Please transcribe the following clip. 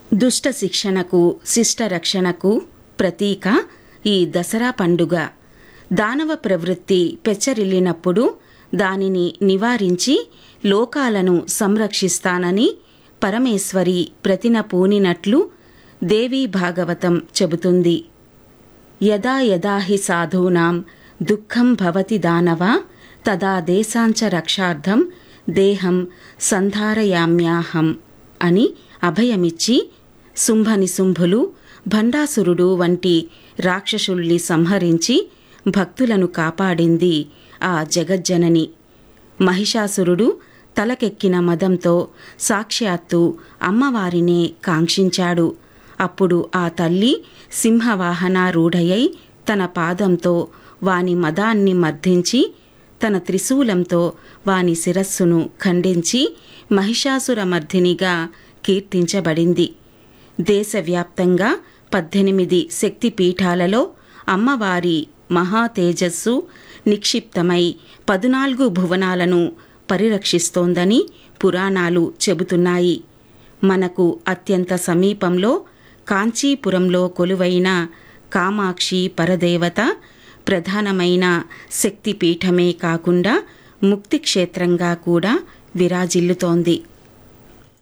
దుష్ట శిక్షణకు శిష్ట రక్షణకు ప్రతీక ఈ దసరా పండుగ దానవ ప్రవృత్తి పెచ్చరిల్లినప్పుడు దానిని నివారించి లోకాలను సంరక్షిస్తానని పరమేశ్వరి ప్రతిన పూనినట్లు దేవీ భాగవతం చెబుతుంది యదా యదా హి సాధూనాం దుఃఖం భవతి దానవ తదా దేశాంచ రక్షార్థం దేహం సంధారయామ్యాహం అని అభయమిచ్చి శుంభనిశుంభులు భండాసురుడు వంటి రాక్షసుల్ని సంహరించి భక్తులను కాపాడింది ఆ జగజ్జనని మహిషాసురుడు తలకెక్కిన మదంతో సాక్షాత్తు అమ్మవారినే కాంక్షించాడు అప్పుడు ఆ తల్లి సింహవాహనారూఢయై తన పాదంతో వాని మదాన్ని మర్దించి తన త్రిశూలంతో వాని శిరస్సును ఖండించి మహిషాసురమర్దినిగా కీర్తించబడింది దేశవ్యాప్తంగా పద్దెనిమిది శక్తిపీఠాలలో అమ్మవారి మహా తేజస్సు నిక్షిప్తమై పదునాలుగు భువనాలను పరిరక్షిస్తోందని పురాణాలు చెబుతున్నాయి మనకు అత్యంత సమీపంలో కాంచీపురంలో కొలువైన కామాక్షి పరదేవత ప్రధానమైన శక్తిపీఠమే కాకుండా ముక్తిక్షేత్రంగా కూడా విరాజిల్లుతోంది